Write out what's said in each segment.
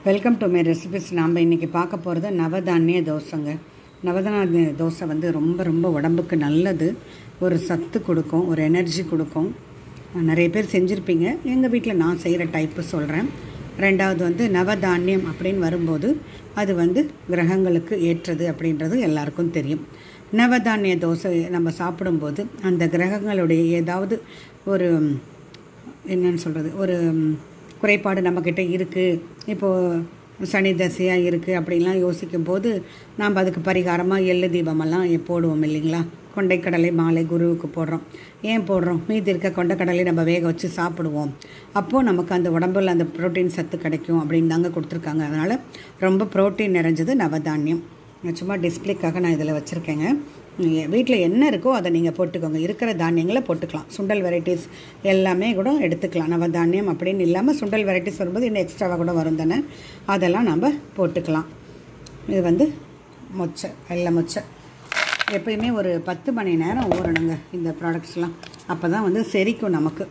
welcome to my recipes நாம் இன்றைக்கி பார்க்க போகிறது நவதானிய தோசைங்க நவதானிய தோசை வந்து ரொம்ப ரொம்ப உடம்புக்கு நல்லது ஒரு சத்து கொடுக்கும் ஒரு எனர்ஜி கொடுக்கும் நிறைய பேர் செஞ்சுருப்பீங்க எங்கள் வீட்டில் நான் செய்கிற டைப்பு சொல்கிறேன் ரெண்டாவது வந்து நவதானியம் அப்படின்னு வரும்போது அது வந்து கிரகங்களுக்கு ஏற்றது அப்படின்றது எல்லாருக்கும் தெரியும் நவதானிய தோசை நம்ம சாப்பிடும்போது அந்த கிரகங்களுடைய ஏதாவது ஒரு என்னன்னு சொல்கிறது ஒரு குறைபாடு நம்மக்கிட்ட இருக்குது இப்போது சனி தசையாக இருக்குது அப்படின்லாம் யோசிக்கும் போது நாம் அதுக்கு பரிகாரமாக எள்ளு தீபமெல்லாம் போடுவோம் இல்லைங்களா கொண்டைக்கடலை மாலை குருவுக்கு போடுறோம் ஏன் போடுறோம் மீதி இருக்க கொண்டைக்கடலை நம்ம வேக வச்சு சாப்பிடுவோம் அப்போது நமக்கு அந்த உடம்புல அந்த ப்ரோட்டீன் சத்து கிடைக்கும் அப்படின்னு தாங்க கொடுத்துருக்காங்க அதனால் ரொம்ப ப்ரோட்டீன் நிறைஞ்சது நவதானியம் சும்மா டிஸ்பிளேக்காக நான் இதில் வச்சுருக்கேங்க வீட்டில் என்ன இருக்கோ அதை நீங்கள் போட்டுக்கோங்க இருக்கிற தானியங்களை போட்டுக்கலாம் சுண்டல் வெரைட்டிஸ் எல்லாமே கூட எடுத்துக்கலாம் நவதானியம் அப்படின்னு இல்லாமல் சுண்டல் வெரைட்டிஸ் வரும்போது இன்னும் எக்ஸ்ட்ராவாக கூட வரும் தானே அதெல்லாம் நம்ம போட்டுக்கலாம் இது வந்து மொச்சை வெள்ளை மொச்சை எப்பயுமே ஒரு பத்து மணி நேரம் ஊறணுங்க இந்த ப்ராடக்ட்ஸ்லாம் அப்போ தான் வந்து செரிக்கும் நமக்கு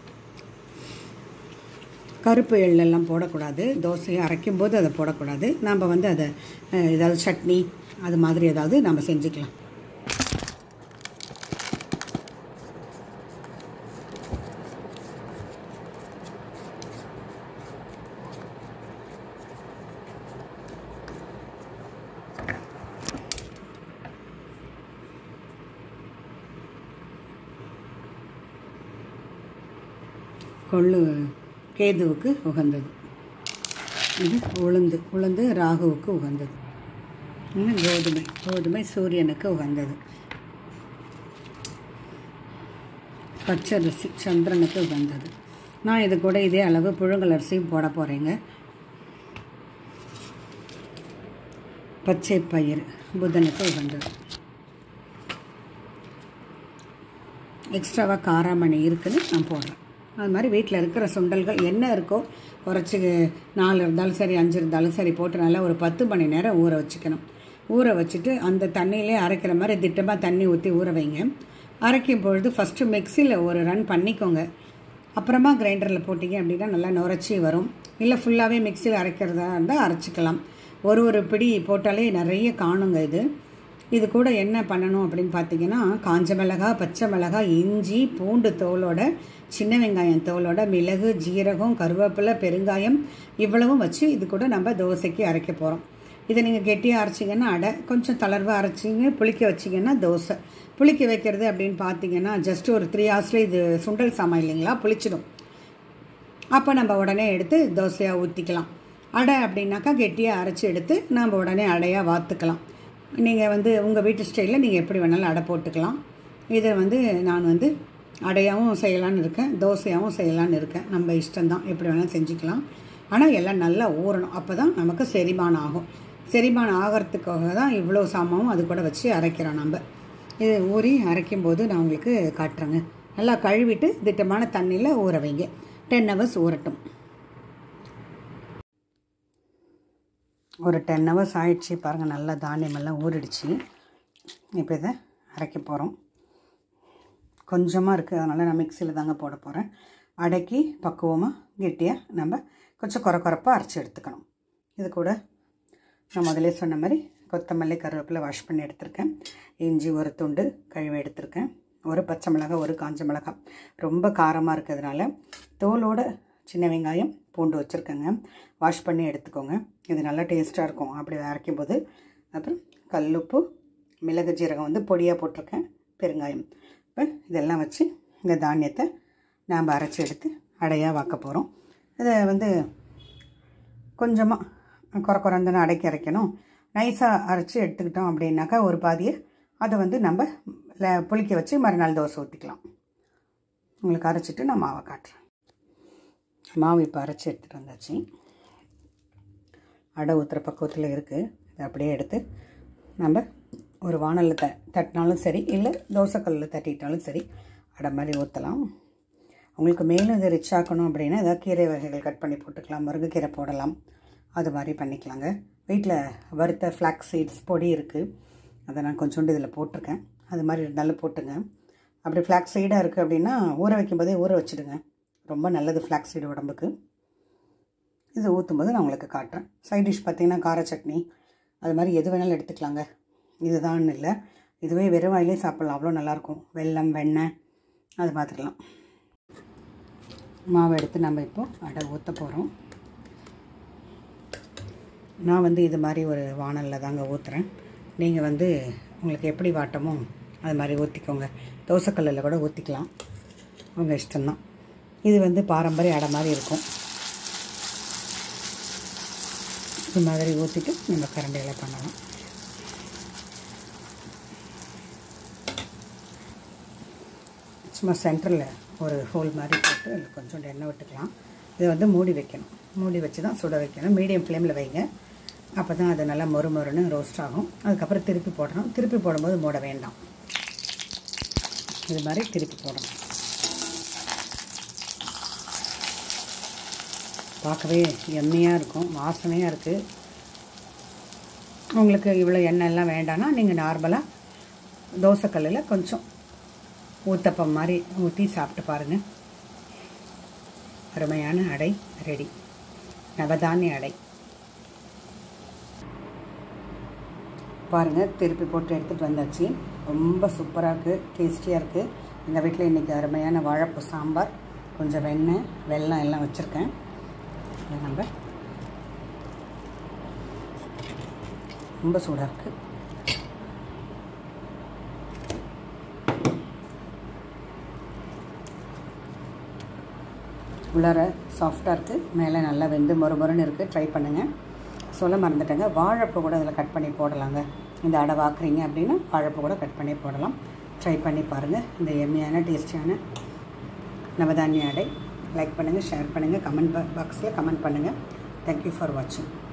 கருப்பு எள்ளெல்லாம் போடக்கூடாது தோசையை அரைக்கும் போது அதை போடக்கூடாது நம்ம வந்து அதை ஏதாவது சட்னி அது மாதிரி ஏதாவது நம்ம செஞ்சுக்கலாம் கொள்ளு கேதுவுக்கு உகந்தது இது உளுந்து உளுந்து ராகுவுக்கு உகந்தது இன்னும் கோதுமை கோதுமை சூரியனுக்கு உகந்தது பச்சரிசி சந்திரனுக்கு உகந்தது நான் இது கூட இதே அளவு புழுங்கல் அரிசியும் போட போகிறேங்க பச்சை பயிர் புதனுக்கு உகந்தது எக்ஸ்ட்ராவாக காராமணி இருக்குன்னு நான் போடுறேன் அது மாதிரி வீட்டில் இருக்கிற சுண்டல்கள் என்ன இருக்கோ குறைச்சி நாலு இருந்தாலும் சரி அஞ்சு இருந்தாலும் சரி போட்டு நல்லா ஒரு பத்து மணி நேரம் ஊற வச்சுக்கணும் ஊற வச்சுட்டு அந்த தண்ணியிலே அரைக்கிற மாதிரி திட்டமாக தண்ணி ஊற்றி ஊற வைங்க அரைக்கும் பொழுது ஃபஸ்ட்டு மிக்சியில் ஒரு ரன் பண்ணிக்கோங்க அப்புறமா கிரைண்டரில் போட்டிங்க அப்படின்னா நல்லா நுரைச்சி வரும் இல்லை ஃபுல்லாகவே மிக்சியில் அரைக்கிறதா இருந்தால் அரைச்சிக்கலாம் ஒரு ஒரு பிடி போட்டாலே நிறைய காணுங்க இது இது கூட என்ன பண்ணணும் அப்படின்னு பார்த்தீங்கன்னா காஞ்ச மிளகா பச்சை மிளகா இஞ்சி பூண்டு தோலோட சின்ன வெங்காயம் தோலோட மிளகு ஜீரகம் கருவேப்பிலை பெருங்காயம் இவ்வளவும் வச்சு இது கூட நம்ம தோசைக்கு அரைக்க போகிறோம் இதை நீங்கள் கெட்டியாக அரைச்சிங்கன்னா அடை கொஞ்சம் தளர்வாக அரைச்சிங்க புளிக்க வச்சிங்கன்னா தோசை புளிக்க வைக்கிறது அப்படின்னு பார்த்தீங்கன்னா ஜஸ்ட் ஒரு த்ரீ ஹவர்ஸில் இது சுண்டல் சாமான் இல்லைங்களா புளிச்சிடும் அப்போ நம்ம உடனே எடுத்து தோசையாக ஊற்றிக்கலாம் அடை அப்படின்னாக்கா கெட்டியாக அரைச்சி எடுத்து நம்ம உடனே அடையாக வாத்துக்கலாம் நீங்கள் வந்து உங்கள் வீட்டு ஸ்டைலில் நீங்கள் எப்படி வேணாலும் அடை போட்டுக்கலாம் இதை வந்து நான் வந்து அடையாகவும் செய்யலான்னு இருக்கேன் தோசையாகவும் செய்யலான்னு இருக்கேன் நம்ம இஷ்டம்தான் எப்படி வேணாலும் செஞ்சுக்கலாம் ஆனால் எல்லாம் நல்லா ஊறணும் அப்போ தான் நமக்கு செரிமானம் ஆகும் செரிமானம் ஆகிறதுக்காக தான் இவ்வளோ சாமாவும் அது கூட வச்சு அரைக்கிறோம் நம்ம இது ஊறி அரைக்கும் போது நான் உங்களுக்கு காட்டுறேங்க நல்லா கழுவிட்டு திட்டமான தண்ணியில் ஊற வைங்க டென் ஹவர்ஸ் ஊறட்டும் ஒரு டென் ஹவர்ஸ் ஆயிடுச்சு பாருங்கள் நல்லா தானியமெல்லாம் ஊறிடுச்சு இப்போ இதை அரைக்க போகிறோம் கொஞ்சமாக இருக்குது அதனால் நான் மிக்சியில் தாங்க போட போகிறேன் அடக்கி பக்குவமாக கெட்டியாக நம்ம கொஞ்சம் குறை குறைப்பாக அரைச்சி எடுத்துக்கணும் இது கூட நான் முதலே சொன்ன மாதிரி கொத்தமல்லி கருவேப்பிலை வாஷ் பண்ணி எடுத்திருக்கேன் இஞ்சி ஒரு துண்டு கழுவி எடுத்திருக்கேன் ஒரு பச்சை மிளகாய் ஒரு காஞ்ச மிளகாய் ரொம்ப காரமாக இருக்கிறதுனால தோலோட சின்ன வெங்காயம் பூண்டு வச்சுருக்கேங்க வாஷ் பண்ணி எடுத்துக்கோங்க இது நல்லா டேஸ்ட்டாக இருக்கும் அப்படி அரைக்கும் போது அப்புறம் கல்லுப்பு மிளகு ஜீரகம் வந்து பொடியாக போட்டிருக்கேன் பெருங்காயம் இப்போ இதெல்லாம் வச்சு இந்த தானியத்தை நாம் அரைச்சி எடுத்து அடையாக வாக்க போகிறோம் இதை வந்து கொஞ்சமாக குறை குறைந்தன அடைக்கி அரைக்கணும் நைஸாக அரைச்சி எடுத்துக்கிட்டோம் அப்படின்னாக்கா ஒரு பாதியை அதை வந்து நம்ம புளிக்க வச்சு மறுநாள் தோசை ஊற்றிக்கலாம் உங்களுக்கு அரைச்சிட்டு நான் மாவை காட்டுறேன் மாவு இப்போ அரைச்சி எடுத்துகிட்டு வந்தாச்சு அடை ஊற்றுற பக்குவத்தில் இருக்குது இதை அப்படியே எடுத்து நம்ம ஒரு வானலில் த தட்டினாலும் சரி இல்லை தோசைக்கல்லில் தட்டிட்டாலும் சரி அடை மாதிரி ஊற்றலாம் உங்களுக்கு மேலும் இதை ரிச் ஆக்கணும் அப்படின்னா ஏதாவது கீரை வகைகள் கட் பண்ணி போட்டுக்கலாம் முருங்கைக்கீரை போடலாம் அது மாதிரி பண்ணிக்கலாங்க வீட்டில் வறுத்த ஃப்ளாக் சீட்ஸ் பொடி இருக்குது அதை நான் கொஞ்சோண்டு இதில் போட்டிருக்கேன் அது மாதிரி இருந்தாலும் போட்டுங்க அப்படி ஃப்ளாக் சைடாக இருக்குது அப்படின்னா ஊற வைக்கும் போதே ஊற வச்சுடுங்க ரொம்ப நல்லது ஃப்ளாக் சீடு உடம்புக்கு இது ஊற்றும் போது நான் உங்களுக்கு காட்டுறேன் சைட் டிஷ் பார்த்தீங்கன்னா கார சட்னி அது மாதிரி எது வேணாலும் எடுத்துக்கலாங்க இதுதான் இல்லை இதுவே வெறும் வாயிலே சாப்பிட்லாம் அவ்வளோ நல்லாயிருக்கும் வெல்லம் வெண்ணெய் அது மாதிரிலாம் மாவை எடுத்து நம்ம இப்போ அடை ஊற்ற போகிறோம் நான் வந்து இது மாதிரி ஒரு வானலில் தாங்க ஊற்றுறேன் நீங்கள் வந்து உங்களுக்கு எப்படி வாட்டமோ அது மாதிரி ஊற்றிக்கோங்க தோசைக்கல்லில் கூட ஊற்றிக்கலாம் உங்கள் இஷ்டம்தான் இது வந்து பாரம்பரிய அடை மாதிரி இருக்கும் இது மாதிரி ஊற்றிட்டு நம்ம கரண்டியில் பண்ணலாம் சும்மா சென்டரில் ஒரு ஹோல் மாதிரி போட்டு அதில் கொஞ்சோண்டு எண்ணெய் விட்டுக்கலாம் இதை வந்து மூடி வைக்கணும் மூடி வச்சு தான் சுட வைக்கணும் மீடியம் ஃப்ளேமில் வைங்க அப்போ தான் அது நல்லா மொறு மொறுன்னு ரோஸ்ட் ஆகும் அதுக்கப்புறம் திருப்பி போடணும் திருப்பி போடும்போது மூட வேண்டாம் இது மாதிரி திருப்பி போடணும் பார்க்கவே எம்மையாக இருக்கும் வாசனையாக இருக்குது உங்களுக்கு இவ்வளோ எண்ணெய்லாம் வேண்டாம்னா நீங்கள் நார்மலாக தோசைக்கல்லில் கொஞ்சம் ஊத்தப்பம் மாதிரி ஊற்றி சாப்பிட்டு பாருங்கள் அருமையான அடை ரெடி நவதானிய அடை பாருங்கள் திருப்பி போட்டு எடுத்துகிட்டு வந்தாச்சு ரொம்ப சூப்பராக இருக்குது டேஸ்டியாக இருக்குது எங்கள் வீட்டில் இன்றைக்கி அருமையான வாழைப்பூ சாம்பார் கொஞ்சம் வெண்ணெய் வெல்லம் எல்லாம் வச்சுருக்கேன் அதை நம்ம ரொம்ப சூடாக இருக்குது உள்ளார சாஃப்டாக இருக்குது மேலே நல்லா வெந்து மொறு மொறுன்னு இருக்குது ட்ரை பண்ணுங்கள் சொல்ல மறந்துட்டேங்க வாழைப்பூ கூட அதில் கட் பண்ணி போடலாங்க இந்த அடை வாக்குறீங்க அப்படின்னா வாழைப்பூ கூட கட் பண்ணி போடலாம் ட்ரை பண்ணி பாருங்கள் இந்த எம்மியான டேஸ்டியான நவதானிய அடை லைக் பண்ணுங்கள் ஷேர் பண்ணுங்கள் கமெண்ட் பாக்ஸில் கமெண்ட் பண்ணுங்கள் தேங்க்யூ ஃபார் வாட்சிங்